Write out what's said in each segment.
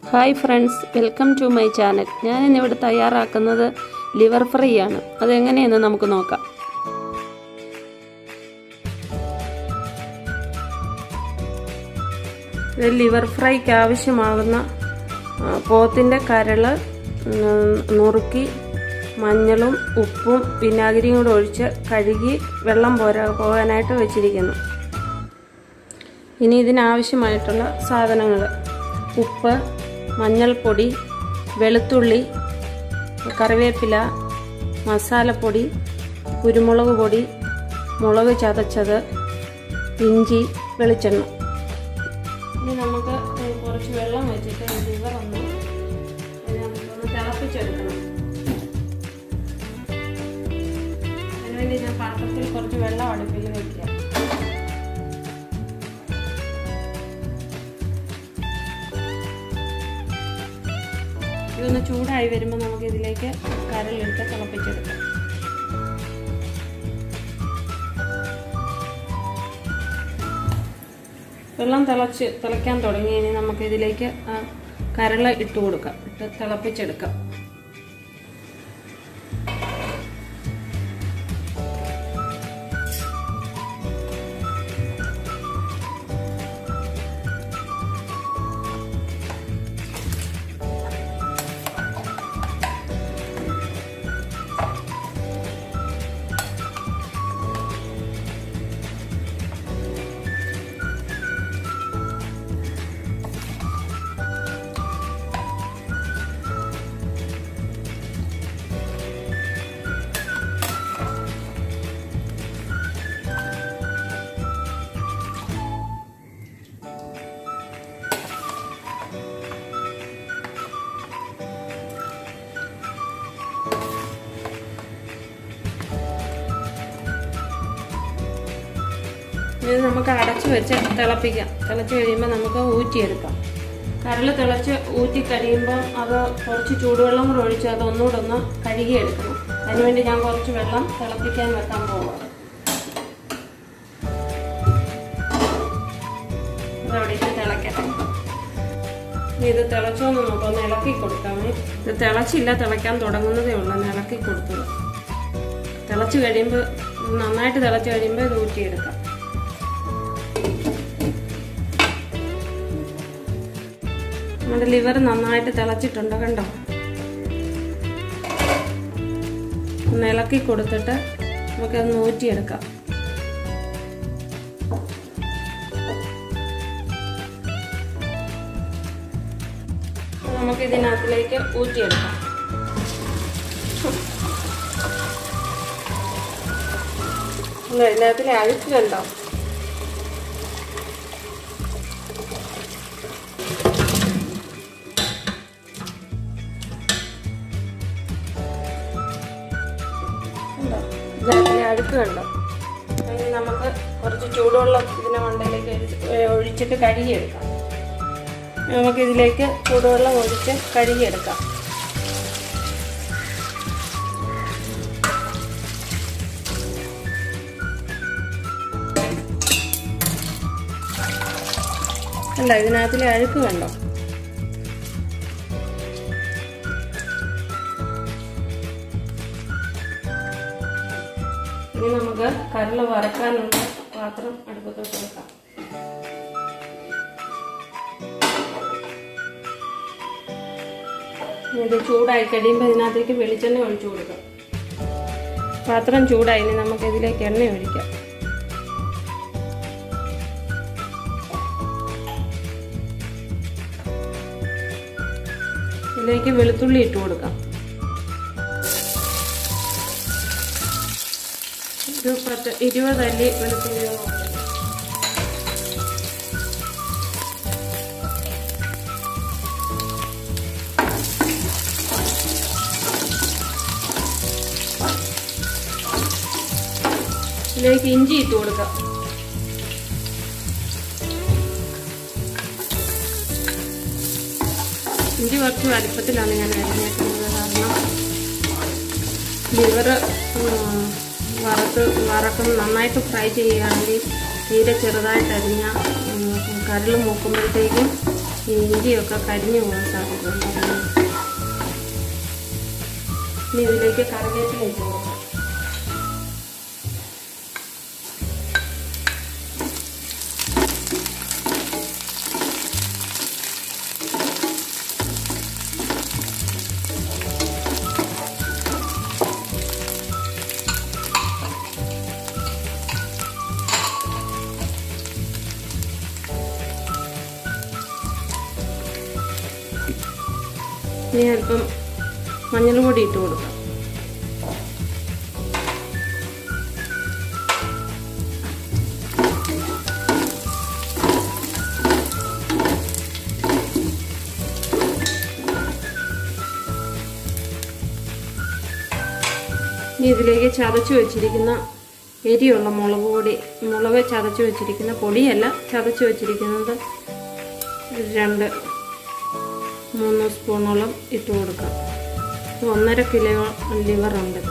hi friends welcome to my channel ഞാൻ ഇന്നിവിടെ തയ്യാറാക്കുന്നത് ലിവർ ഫ്രൈ ആണ് അതെങ്ങനെയെന്ന് നമുക്ക് നോക്കാം ഇത് ലിവർ ഫ്രൈക്ക് ആവശ്യമാകുന്ന ആ, പോത്തിൻ്റെ കരള് ഉം, നുറുക്കി മഞ്ഞളും ഉപ്പും വിനാഗിരിയും കൂടെ ഒഴിച്ച് കഴുകി വെള്ളം പോരാ പോകാനായിട്ട് വെച്ചിരിക്കുന്നു ഇനി ഇതിനാവശ്യമായിട്ടുള്ള സാധനങ്ങൾ ഉപ്പ് മഞ്ഞൾപ്പൊടി വെളുത്തുള്ളി കറിവേപ്പില മസാലപ്പൊടി കുരുമുളക് പൊടി മുളക് ചതച്ചത് ഇഞ്ചി വെളിച്ചെണ്ണ ഇനി നമുക്ക് കുറച്ച് വെള്ളം വെച്ചിട്ട് ലിവർ ഒന്ന് നമുക്കൊന്ന് തിളപ്പിച്ചെടുക്കണം അതിനുവേണ്ടി ഞാൻ പാത്രത്തിൽ കുറച്ച് വെള്ളം അടുപ്പിൽ വയ്ക്കാം ഇതൊന്ന് ചൂടായി വരുമ്പോൾ നമുക്ക് ഇതിലേക്ക് കരളിട്ട് തിളപ്പിച്ചെടുക്കാം വെള്ളം തിളച്ച് തിളയ്ക്കാൻ തുടങ്ങി ഇനി നമുക്ക് ഇതിലേക്ക് കരള ഇട്ട് കൊടുക്കാം ഇട്ട് തിളപ്പിച്ചെടുക്കാം ഇത് നമുക്ക് അടച്ചു വെച്ച് തിളപ്പിക്കാം തിളച്ച് കഴിയുമ്പോൾ നമുക്ക് ഊറ്റിയെടുക്കാം കരള് തിളച്ച് ഊറ്റി കഴിയുമ്പോൾ അത് കുറച്ച് ചൂടുവെള്ളം കൂടെ ഒഴിച്ച് അത് ഒന്നുകൂടെ ഒന്ന് കഴുകിയെടുക്കണം അതിനുവേണ്ടി ഞാൻ കുറച്ച് വെള്ളം തിളപ്പിക്കാൻ വെക്കാൻ പോവാണ് അതവിടേക്ക് തിളക്കട്ടെ ഇനി ഇത് തിളച്ചോന്ന് നോക്കാം ഒന്ന് ഇളക്കി കൊടുക്കാമേ ഇത് തിളച്ചില്ല തിളയ്ക്കാൻ തുടങ്ങുന്നതേ ഉള്ളൂ ഒന്ന് ഇളക്കി കൊടുത്തത് തിളച്ച് കഴിയുമ്പോൾ നന്നായിട്ട് തിളച്ച് കഴിയുമ്പോൾ ഇത് ഊറ്റിയെടുക്കാം നമ്മുടെ ലിവർ നന്നായിട്ട് തിളച്ചിട്ടുണ്ട് കണ്ടോ ഒന്ന് ഇളക്കി കൊടുത്തിട്ട് നമുക്കത് ഊറ്റിയെടുക്കാം നമുക്ക് ഇതിനകത്തിലേക്ക് ഊറ്റിയെടുക്കാം ഇതിനകത്തിലെ അഴുക്ക് കണ്ടോ ഇതിനകത്തിലെ അഴുക്ക് കണ്ടോ ഇനി നമുക്ക് കുറച്ച് ചൂടുവെള്ളം ഇതിനെ മണ്ടയിലേക്ക് ഒഴിച്ചിട്ട് കഴുകിയെടുക്കാം നമുക്ക് ഇതിലേക്ക് ചൂടുവെള്ളം ഒഴിച്ച് കഴുകിയെടുക്കാം അല്ല ഇതിനകത്തിലെ അഴുക്ക് കണ്ടോ ഇനി നമുക്ക് കരള് വറക്കാനുള്ള പാത്രം അടുപ്പത്തോട്ട് വെക്കാം ഇത് ചൂടായി കഴിയുമ്പോൾ ഇതിനകത്തേക്ക് വെളിച്ചെണ്ണ ഒഴിച്ചു കൊടുക്കാം പാത്രം ചൂടായി ഇനി നമുക്ക് ഇതിലേക്ക് എണ്ണ ഒഴിക്കാം ഇതിലേക്ക് വെളുത്തുള്ളി ഇട്ട് കൊടുക്കാം ഒരു പത്ത് ഇരുപത് അല്ലി വെളുത്തുള്ളിയോളം ഇതിലേക്ക് ഇഞ്ചി ഇട്ട് കൊടുക്കാം ഇഞ്ചി കുറച്ച് വലിപ്പത്തിലാണ് ഞാൻ അരിഞ്ഞേക്കുന്നത് കാരണം ലിവർ വറുത്ത് വറക്കും നന്നായിട്ട് ഫ്രൈ ചെയ്യുകയാണെങ്കിൽ തീരെ ചെറുതായിട്ട് അരിഞ്ഞ കരൾ മൂക്കുമ്പോഴത്തേക്കും ഈ ഇഞ്ചിയൊക്കെ കരിഞ്ഞു പോകാൻ സാധ്യതയുണ്ട് അതുകൊണ്ട് ഇനി ഇതിലേക്ക് കറിവേപ്പില ഇട്ട് കൊടുക്കാം ഇനി അല്പം മഞ്ഞൾ പൊടി ഇട്ട് കൊടുക്കാം ഇനി ഇതിലേക്ക് ചതച്ച് വെച്ചിരിക്കുന്ന എരിയുള്ള മുളക് പൊടി മുളക് ചതച്ച് വെച്ചിരിക്കുന്ന പൊടിയല്ല ചതച്ച് വെച്ചിരിക്കുന്നത് രണ്ട് മൂന്ന് സ്പൂണോളം ഇട്ട് കൊടുക്കാം ഇത് ഒന്നര കിലോ ലിവറുണ്ട്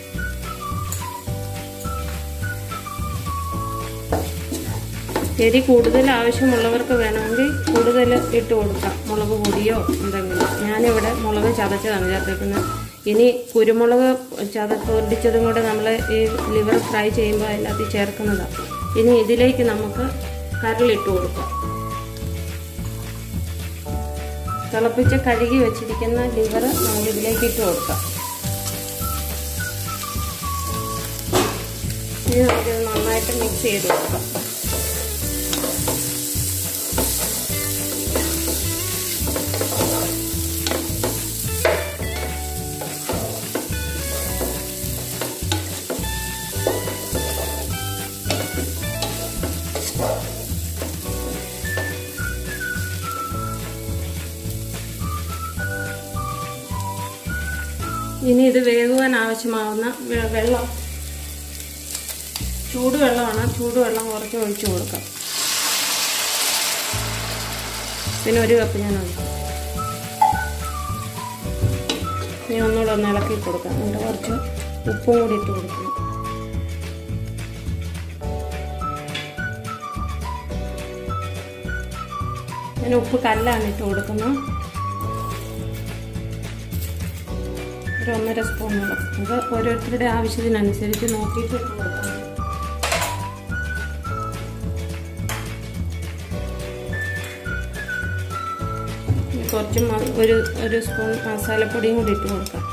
എരി കൂടുതൽ ആവശ്യമുള്ളവർക്ക് വേണമെങ്കിൽ കൂടുതൽ ഇട്ട് കൊടുക്കാം മുളക് പൊടിയോ എന്തെങ്കിലും ഞാനിവിടെ മുളക് ചതച്ചതാണ് ചേർത്തേക്കുന്നത് ഇനി കുരുമുളക് ചത പൊടിച്ചതും കൂടെ നമ്മൾ ഈ ലിവർ ഫ്രൈ ചെയ്യുമ്പോൾ അതിനകത്ത് ചേർക്കുന്നതാണ് ഇനി ഇതിലേക്ക് നമുക്ക് കരളിട്ട് കൊടുക്കാം തിളപ്പിച്ച് കഴുകി വെച്ചിരിക്കുന്ന ലിവർ നമ്മൾ ഇതിലേക്ക് ഇട്ട് കൊടുക്കാം ഇനി നമുക്കിത് നന്നായിട്ട് മിക്സ് ചെയ്ത് കൊടുക്കാം ഇനി ഇത് വേകുവാൻ ആവശ്യമാവുന്ന വെ- വെള്ളം ചൂടുവെള്ളമാണ് ചൂടുവെള്ളം കുറച്ച് ഒഴിച്ചു കൊടുക്കാം പിന്നെ ഒരു കപ്പ് ഞാൻ ഒഴിക്കും ഇനി ഒന്നുകൂടെ ഒന്ന് ഇളക്കി കൊടുക്കാം എന്നിട്ട് കുറച്ച് ഉപ്പും കൂടി ഇട്ട് കൊടുക്കണം ഞാൻ ഉപ്പ് കല്ലാണ് ഇട്ട് കൊടുക്കുന്നത് ഒരു ഒന്നര സ്പൂണോളം അത് ഓരോരുത്തരുടെ ആവശ്യത്തിനനുസരിച്ച് നോക്കിയിട്ട് ഇട്ട് കൊടുക്കാം ഇനി കുറച്ച് മ- ഒരു ഒരു സ്പൂൺ മസാലപ്പൊടിയും കൂടി ഇട്ട് കൊടുക്കാം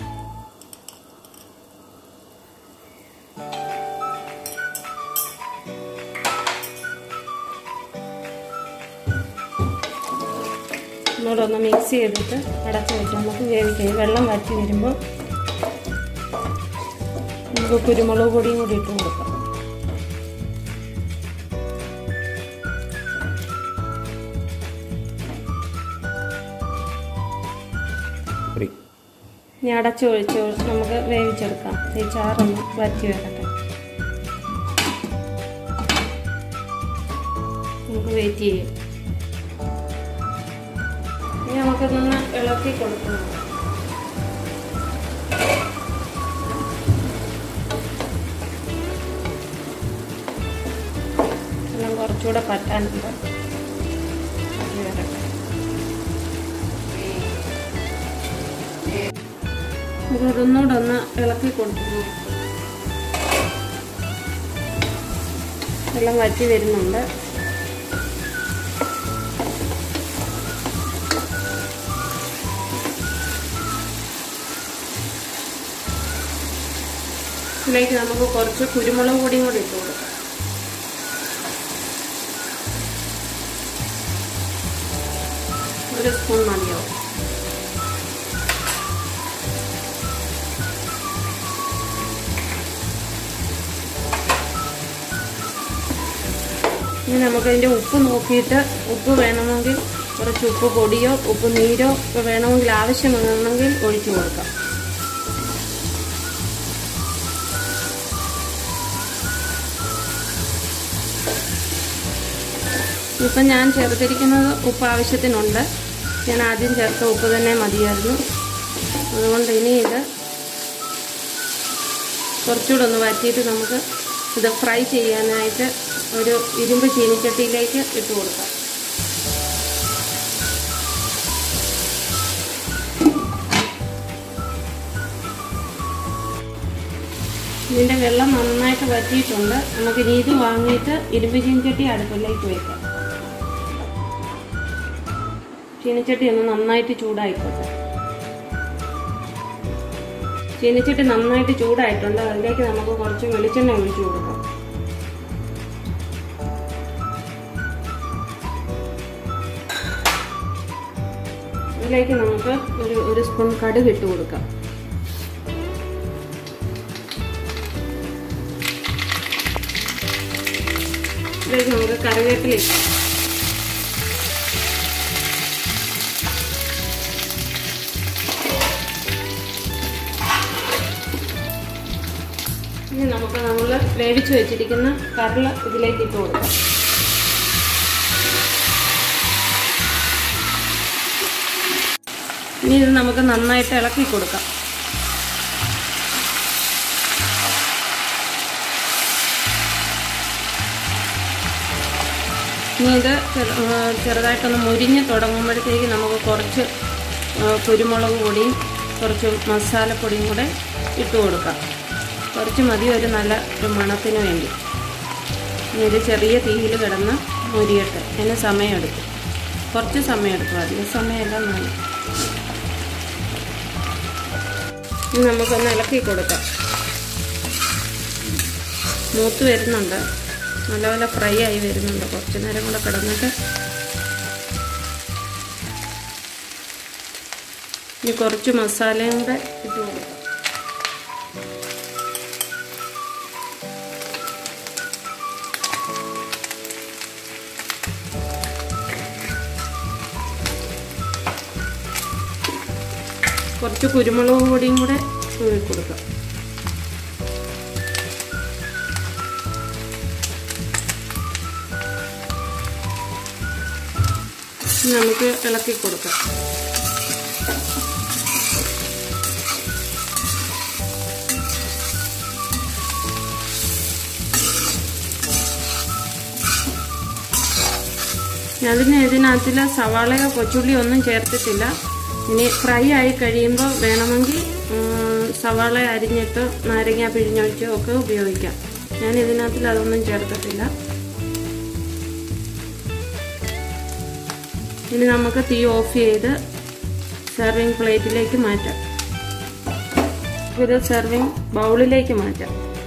ഒന്നുകൂടെ ഒന്ന് മിക്സ് ചെയ്തിട്ട് അടച്ചു വെച്ച് നമുക്ക് വേവിക്കാം ഈ വെള്ളം വറ്റി വരുമ്പോൾ നമുക്ക് കുരുമുളക് പൊടിയും കൂടി ഇട്ട് കൊടുക്കാം പൊടി ഇനി അടച്ചു ഒഴിച്ച് നമുക്ക് വേവിച്ചെടുക്കാം ഈ ചാറൊന്ന് വറ്റി വരട്ടെ നമുക്ക് വെയിറ്റ് ചെയ്യും ഇനി നമുക്കിതൊന്ന് ഇളക്കി കൊടുക്കണം എല്ലാം കുറച്ചുകൂടെ പറ്റാനുണ്ട് വറ്റി വരട്ടെ ഇത് ഒന്നുകൂടെ ഒന്ന് ഇളക്കി കൊടുക്കുന്നു വെള്ളം വറ്റി വരുന്നുണ്ട് ഇതിലേക്ക് നമുക്ക് കുറച്ച് കുരുമുളക് പൊടിയും കൂടി ഇട്ട് കൊടുക്കാം ഒരു സ്പൂൺ മതിയാവും ഇനി നമുക്കതിൻ്റെ ഉപ്പ് നോക്കിയിട്ട് ഉപ്പ് വേണമെങ്കിൽ കുറച്ച് ഉപ്പ് പൊടിയോ ഉപ്പ് നീരോ ഒക്കെ വേണമെങ്കിൽ ആവശ്യമാണെങ്കിൽ ഒഴിച്ചു കൊടുക്കാം ഇപ്പം ഞാൻ ചേർത്തിരിക്കുന്നത് ഉപ്പ് ആവശ്യത്തിനുണ്ട് ഞാൻ ആദ്യം ചേർത്ത ഉപ്പ് തന്നെ മതിയായിരുന്നു അതുകൊണ്ട് ഇനി ഇത് കുറച്ചുകൂടെ ഒന്ന് വറ്റിയിട്ട് നമുക്ക് ഇത് ഫ്രൈ ചെയ്യാനായിട്ട് ഒരു ഇരുമ്പ് ചീനിച്ചട്ടിയിലേക്ക് ഇട്ട് കൊടുക്കാം ഇതിൻ്റെ വെള്ളം നന്നായിട്ട് വറ്റിയിട്ടുണ്ട് നമുക്കിനി ഇത് വാങ്ങിയിട്ട് ഇരുമ്പ് ചീനിച്ചട്ടി അടുപ്പിലേക്ക് വെക്കാം ചീനിച്ചട്ടി ഒന്ന് നന്നായിട്ട് ചൂടായിക്കോട്ടെ ചീനിച്ചട്ടി നന്നായിട്ട് ചൂടായിട്ടുണ്ട് അതിലേക്ക് നമുക്ക് കുറച്ച് വെളിച്ചെണ്ണ ഒഴിച്ചു കൊടുക്കാം ഇതിലേക്ക് നമുക്ക് ഒരു ഒരു സ്പൂൺ കടുക് ഇട്ട് കൊടുക്കാം ഇതിലേക്ക് നമുക്ക് കറിവേപ്പില ഇട്ടാം ഇനി നമുക്ക് നമ്മൾ വേവിച്ച് വെച്ചിരിക്കുന്ന കടല ഇതിലേക്ക് ഇട്ട് കൊടുക്കാം ഇനി ഇത് നമുക്ക് നന്നായിട്ട് ഇളക്കി കൊടുക്കാം ഇനി ഇത് ചെറു ചെറുതായിട്ടൊന്ന് മുരിഞ്ഞ് തുടങ്ങുമ്പോഴത്തേക്ക് നമുക്ക് കുറച്ച് കുരുമുളക് പൊടിയും കുറച്ച് മസാലപ്പൊടിയും കൂടെ ഇട്ട് കൊടുക്കാം കുറച്ച് മതി ഒരു നല്ല ഒരു മണത്തിന് വേണ്ടി ഇനി ഇത് ചെറിയ തീയിൽ കിടന്ന് മുരിയട്ടെ അതിന് സമയമെടുക്കും കുറച്ച് സമയമെടുക്കും അധികം സമയമല്ല മതി ഇനി നമുക്കൊന്ന് ഇളക്കി കൊടുക്കാം മൂത്ത് വരുന്നുണ്ട് നല്ലപോലെ ഫ്രൈ ആയി വരുന്നുണ്ട് കുറച്ച് നേരം കൂടെ കിടന്നിട്ട് ഇനി കുറച്ച് മസാലയും കൂടെ ഇട്ട് കൊടുക്കാം കുറച്ച് കുരുമുളക് പൊടിയും കൂടെ തൂവി കൊടുക്കാം നമുക്ക് ഇളക്കി കൊടുക്കാം അതിന് ഇതിനകത്തിൽ സവാളയോ കൊച്ചുള്ളിയോ ഒന്നും ചേർത്തിട്ടില്ല ഇനി ഫ്രൈ ആയി കഴിയുമ്പോൾ വേണമെങ്കിൽ സവാള അരിഞ്ഞിട്ട് നാരങ്ങ പിഴിഞ്ഞൊഴിച്ചോ ഒക്കെ ഉപയോഗിക്കാം ഞാൻ ഇതിനകത്തിൽ അതൊന്നും ചേർത്തിട്ടില്ല ഇനി നമുക്ക് തീ ഓഫ് ചെയ്ത് സെർവിങ് പ്ലേറ്റിലേക്ക് മാറ്റാം ഇത് സെർവിങ് ബൗളിലേക്ക് മാറ്റാം